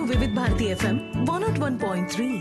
Vividh Bharati FM one nought one point three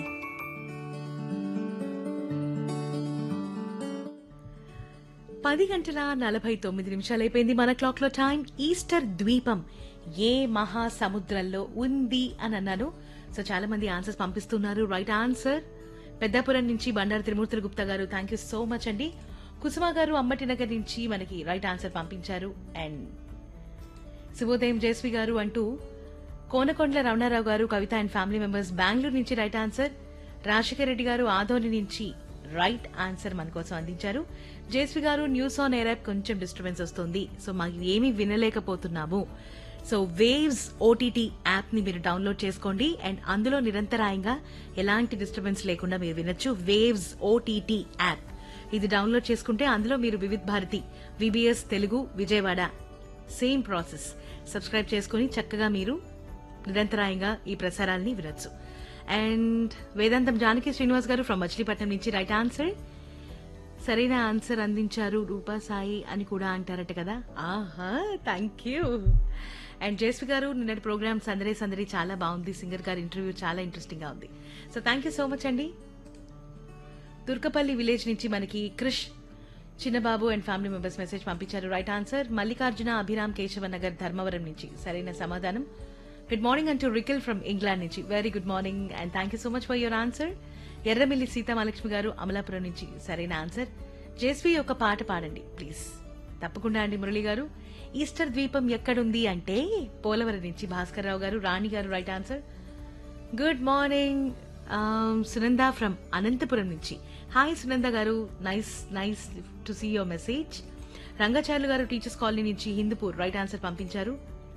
పది గంటల నలభై తొమ్మిది నిమిషాలు అయిపోయింది మన క్లాక్ లో టైం ఈస్టర్ ద్వీపం ఏ మహాసముద్రంలో ఉంది అని అన్నాను సో చాలా మంది ఆన్సర్స్ పంపిస్తున్నారు రైట్ ఆన్సర్ పెద్దాపురం నుంచి బండారు తిరుమూర్తుల గుప్తా గారు థ్యాంక్ యూ సో మచ్ అండి కుసుమ గారు అమ్మటి నగర్ నుంచి మనకి రైట్ ఆన్సర్ పంపించారు అండ్ శుభోదయం జయశ్రీ గారు అంటూ Konakondala Ramanarao garu Kavitha and family members Bengaluru నుంచి రైట్ ఆన్సర్ రాజశేఖర రెడ్డి గారు ఆదోని నుంచి రైట్ ఆన్సర్ మన కోసం అందించారు జయశ్రీ గారు న్యూస్ ఆన్ ఎయిర్ యాప్ కొంచెం డిస్టర్బెన్స్ వస్తుంది సో మాకు ఏమీ వినలేకపోతున్నాము సో వేవ్స్ ఓటీటీ యాప్ ని మీరు డౌన్లోడ్ చేసుకోండి అండ్ అందులో నిరంతరాయంగా ఎలాంటి డిస్టర్బెన్స్ లేకుండా మీరు వినొచ్చు వేవ్స్ ఓటీటీ యాప్ ఇది డౌన్లోడ్ చేసుకుంటే అందులో మీరు Vividh Bharati VBS Telugu Vijayawada same process subscribe చేసుకుని చక్కగా మీరు నిరంతరాయంగా ఈ ప్రసారాల్ని వినొచ్చు అండ్ వేదాంతం జానకి శ్రీనివాస్ గారు ఫ్రమ్ మచిలీపట్నం నుంచి రైట్ ఆన్సర్ సరైన ఆన్సర్ అందించారు రూపా సాయి అని కూడా అంటారట కదా ఆహా థ్యాంక్ యూ అండ్ జయశ్రీ గారు నిన్నటి ప్రోగ్రామ్ సందడి సందడి చాలా బాగుంది సింగర్ గారి ఇంటర్వ్యూ చాలా ఇంట్రెస్టింగ్ గా ఉంది so thank you so much అండి తుర్కపల్లి విలేజ్ నుంచి మనకి Krish Chinnababu and family members message పంపించారు రైట్ ఆన్సర్ మల్లికార్జున అభిరామ్ కేశవ నగర్ ధర్మవరం నుంచి సరైన సమాధానం గుడ్ మార్నింగ్ అంటూ రికిల్ ఫ్రమ్ ఇంగ్లాండ్ నుంచి very good morning and thank you so much for your answer Erramilli Seethamahalakshmi గారు అమలాపురం నుంచి సరైన ఆన్సర్ జేస్వి ఒక పాట పాడండి ప్లీజ్ తప్పకుండా అండి మురళి గారు ఈస్టర్ ద్వీపం ఎక్కడుంది అంటే పోలవరం నుంచి భాస్కర్ రావు గారు రాణి గారు right answer good morning Sunanda from Anantapuram నుంచి హాయ్ సునంద గారు nice nice to see your message Rangacharyulu గారు టీచర్స్ కాలనీ నుంచి హిందూపూర్ రైట్ ఆన్సర్ పంపించారు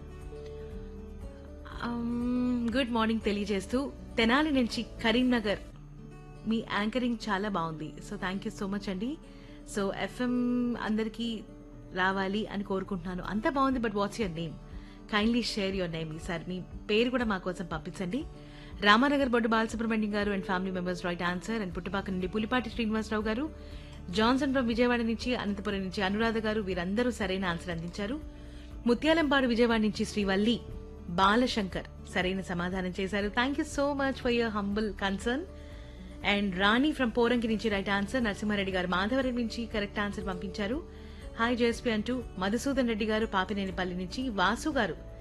గుడ్ మార్నింగ్ తెలియజేస్తూ తెనాలి నుంచి కరీంనగర్ మీ యాంకరింగ్ చాలా బాగుంది so thank you so much అండి సో ఎఫ్ఎం అందరికీ రావాలి అని కోరుకుంటున్నాను అంతా బాగుంది but what's your name kindly share your name ఈసారి మీ పేరు కూడా మా కోసం పంపించండి రామానగర్ బొడ్డు బాలసుబ్రహ్మణ్యం గారు and family members right answer and Puttupaka నుండి పులిపాటి శ్రీనివాసరావు గారు జాన్సన్ ఫ్రమ్ విజయవాడ నుంచి అనంతపురం నుంచి అనురాధ గారు వీరందరూ సరైన ఆన్సర్ అందించారు ముత్యాలంపాడు విజయవాడ నుంచి శ్రీవల్లి బాలశంకర్ సరైన సమాధానం చేశారు thank you so much for your humble concern and Rani from Poranki నుంచి రైట్ ఆన్సర్ నరసింహారెడ్డి గారు మాధవరం నుంచి కరెక్ట్ ఆన్సర్ పంపించారు హాయ్ జేఎస్పీ అంటూ మధుసూదన్ రెడ్డి గారు పాపినేనిపల్లి నుంచి వాసు గారు